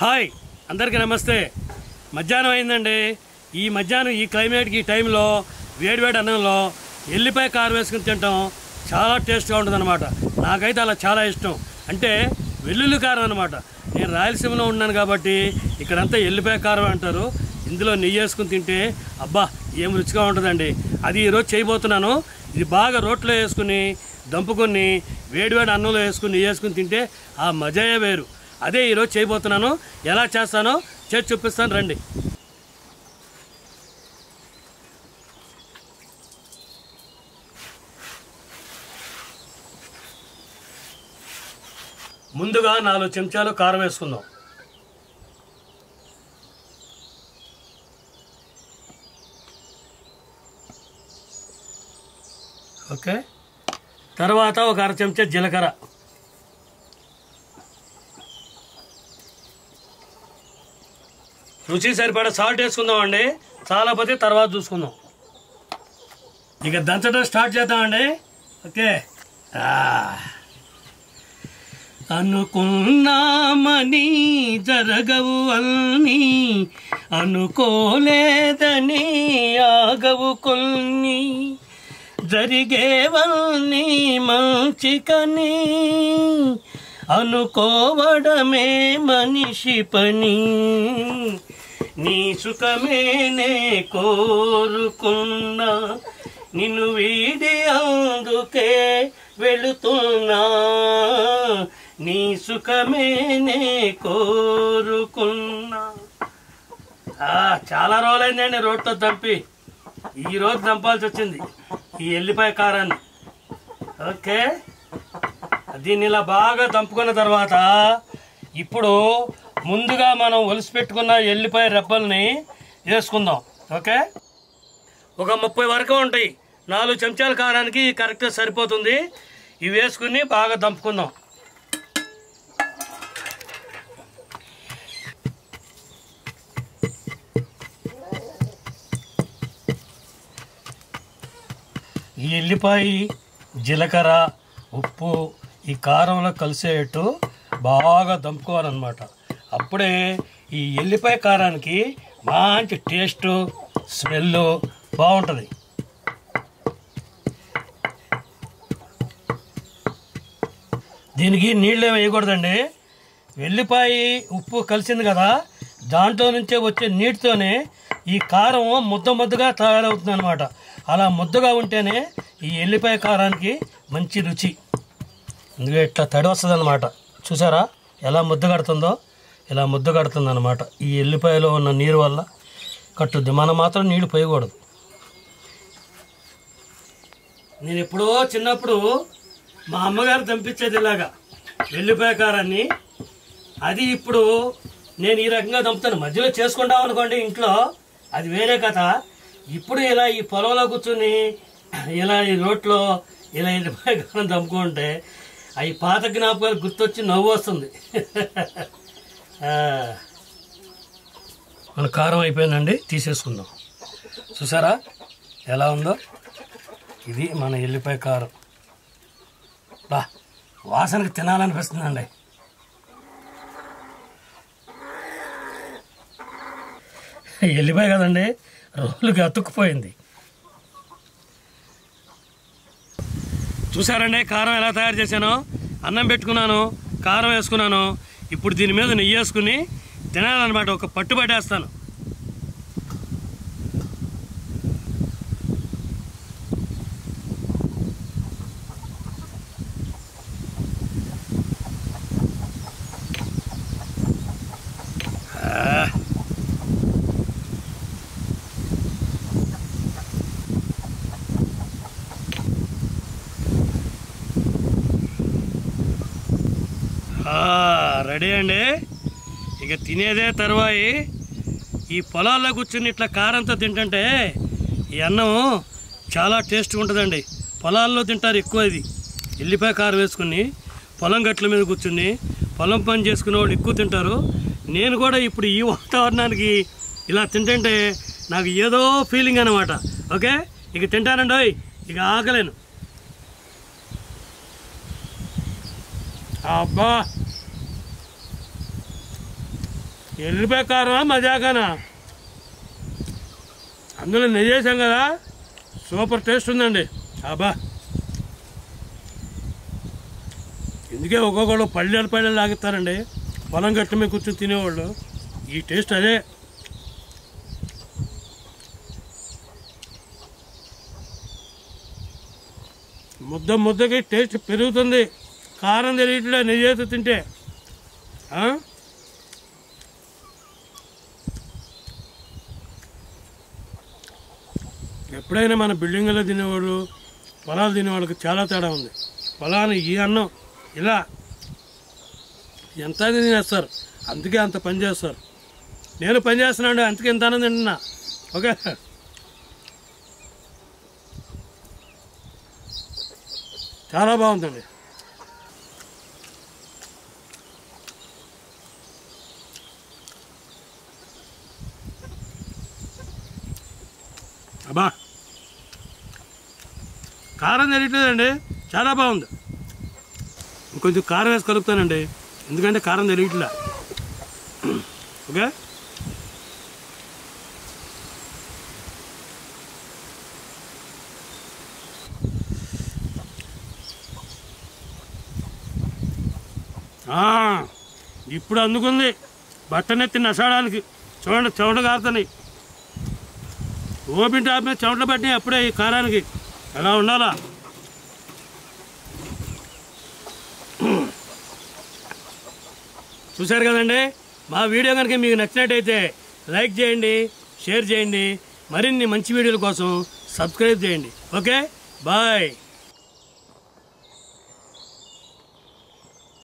Hi అందరికీ నమస్తే మధ్యాహ్నం అయిందండి ఈ మధ్యాహ్నం ఈ క్లైమేట్కి ఈ టైంలో వేడివేడి అన్నంలో ఎల్లిపాయ కారం వేసుకుని తింటాం చాలా టేస్ట్గా ఉంటుందన్నమాట నాకైతే అలా చాలా ఇష్టం అంటే వెల్లుల్లి కారం అనమాట నేను రాయలసీమలో ఉన్నాను కాబట్టి ఇక్కడంతా ఎల్లిపాయ కారం అంటారు ఇందులో నెయ్యి వేసుకుని తింటే అబ్బా ఏం రుచిగా ఉంటుందండి అది ఈరోజు చేయబోతున్నాను ఇది బాగా రోట్లో వేసుకుని దంపుకొని వేడివేడి అన్నంలో వేసుకుని నెయ్యి వేసుకుని తింటే ఆ మజాయే వేరు అదే ఈరోజు చేయబోతున్నాను ఎలా చేస్తానో చేసి చూపిస్తాను రండి ముందుగా నాలుగు చెంచాలు కారం వేసుకుందాం ఓకే తర్వాత ఒక అర చెంచా జీలకర్ర రుచి సరిపడా సాల్ట్ వేసుకుందామండి చాలా పోతే తర్వాత చూసుకుందాం ఇక దంచడం స్టార్ట్ చేద్దామండి ఓకే ఆ. అనుకున్నామని జరగవు అన్ని అనుకోలేదని ఆగవు కొన్ని జరిగేవన్నీ మంచికని అనుకోవడమే మనిషి పని నీ సుఖమేనే కోరుకున్నా నిన్ను వీడి అందుకే వెళుతున్నా నీ సుఖమేనే కోరుకున్నా ఆ, చాలా రోజులైందండి రోడ్తో దంపి ఈ రోజు దంపాల్సి వచ్చింది ఈ ఎల్లిపాయ కారాన్ని ఓకే దీన్ని ఇలా బాగా దంపుకున్న తర్వాత ఇప్పుడు ముందుగా మనం ఒలిసి పెట్టుకున్న ఎల్లిపాయ రెబ్బల్ని వేసుకుందాం ఓకే ఒక ముప్పై వరకు ఉంటాయి నాలుగు చెంచాల కారానికి కరెక్ట్గా సరిపోతుంది ఇవి వేసుకుని బాగా దంపుకుందాం ఈ ఎల్లిపాయ జీలకర్ర ఉప్పు ఈ కారంలో కలిసేట్టు బాగా దంపుకోవాలన్నమాట అప్పుడే ఈ ఎల్లిపాయ కారానికి మంచి టేస్ట్ స్మెల్ బాగుంటుంది దీనికి నీళ్ళు ఏమి వేయకూడదండి వెల్లిపాయ ఉప్పు కలిసింది కదా దాంట్లో నుంచే వచ్చే నీటితోనే ఈ కారం ముద్ద ముద్దగా తయారవుతుంది అనమాట అలా ముద్దగా ఉంటేనే ఈ ఎల్లిపాయ కారానికి మంచి రుచి అందుకే ఇట్లా తడి వస్తుంది అనమాట చూసారా ఎలా ముద్ద కడుతుందో ఇలా ముద్ద కడుతుంది అనమాట ఈ ఎల్లిపాయలో ఉన్న నీరు వల్ల కట్టుద్ది మనం మాత్రం నీళ్లు పోయకూడదు నేను ఎప్పుడో చిన్నప్పుడు మా అమ్మగారు దంపించేది ఇలాగా వెల్లిపాయ కారాన్ని అది ఇప్పుడు నేను ఈ రకంగా దంపుతాను మధ్యలో చేసుకుంటాం అనుకోండి ఇంట్లో అది వేరే కథ ఇప్పుడు ఇలా ఈ పొలంలో కూర్చుని ఇలా ఈ రోట్లో ఇలా వెళ్ళిపోయి కారం దంపుకుంటే అవి పాత జ్ఞాపకాలు గుర్తొచ్చి నవ్వు వస్తుంది ఆ. మన కారం అయిపోయిందండి తీసేసుకుందాం చూసారా ఎలా ఉందో ఇది మన ఎల్లిపాయ కారం బా వాసనకి తినాలనిపిస్తుందండి ఎల్లిపాయ కదండి రోలుకి అతుక్కుపోయింది చూసారండి కారం ఎలా తయారు చేశానో అన్నం పెట్టుకున్నాను కారం వేసుకున్నాను ఇప్పుడు దీని మీద నెయ్యి వేసుకుని తినాలన్నమాట ఒక పట్టు పట్టేస్తాను ఆ. ఆ, రెడీ అండి ఇక తినేదే తర్వాయి ఈ పొలాల్లో కూర్చుని ఇట్లా కారంతో తింటుంటే ఈ అన్నం చాలా టేస్ట్గా ఉంటుందండి పొలాల్లో తింటారు ఎక్కువ ఇది ఎల్లిపాయ కారం వేసుకుని పొలం గట్ల మీద కూర్చుని పొలం పని చేసుకునే వాళ్ళు ఎక్కువ తింటారు నేను కూడా ఇప్పుడు ఈ వాతావరణానికి ఇలా తింటుంటే నాకు ఏదో ఫీలింగ్ అనమాట ఓకే ఇక తింటానండి ఓయ్. ఇక ఆకలేను అబ్బా ఎల్లిపాయ కారమా మజాకానా అందులో నెయ్యి వేసాం కదా సూపర్ టేస్ట్ ఉందండి అబ్బా ఎందుకే ఒక్కొక్కళ్ళు పల్లెలు పల్లెలు లాగిస్తారండి పొలం గట్టు మీద కూర్చొని తినేవాళ్ళు ఈ టేస్ట్ అదే ముద్ద ముద్దకి టేస్ట్ పెరుగుతుంది కారం తెలియట్లే నెయ్యేసి తింటే ఆ? ఎప్పుడైనా మన బిల్డింగ్లో తినేవాడు పొలాలు తినేవాళ్ళకి చాలా తేడా ఉంది పొలాన్ని ఈ అన్నం ఇలా ఎంత అయినా తినేస్తారు అందుకే అంత పని చేస్తారు నేను పని చేస్తున్నాను అందుకే ఎంత ఆనందం తింటున్నా ఓకే చాలా బాగుందండి అబ్బా కారం తెలియట్లేదండి చాలా బాగుంది ఇంకొంచెం కారం వేసి కలుపుతానండి ఎందుకంటే కారం తెలియట్లే ఓకే ఆ, ఇప్పుడు అందుకుంది బట్టనెత్తి నసాడానికి చూడండి చెమట కారుతున్నాయి ఓపెన్ టాప్ మీద చెమటలు పట్టినాయి అప్పుడే ఈ కారానికి ఎలా ఉండాలా చూశారు కదండి మా వీడియో కనుక మీకు నచ్చినట్టయితే లైక్ చేయండి షేర్ చేయండి మరిన్ని మంచి వీడియోల కోసం సబ్స్క్రైబ్ చేయండి ఓకే బాయ్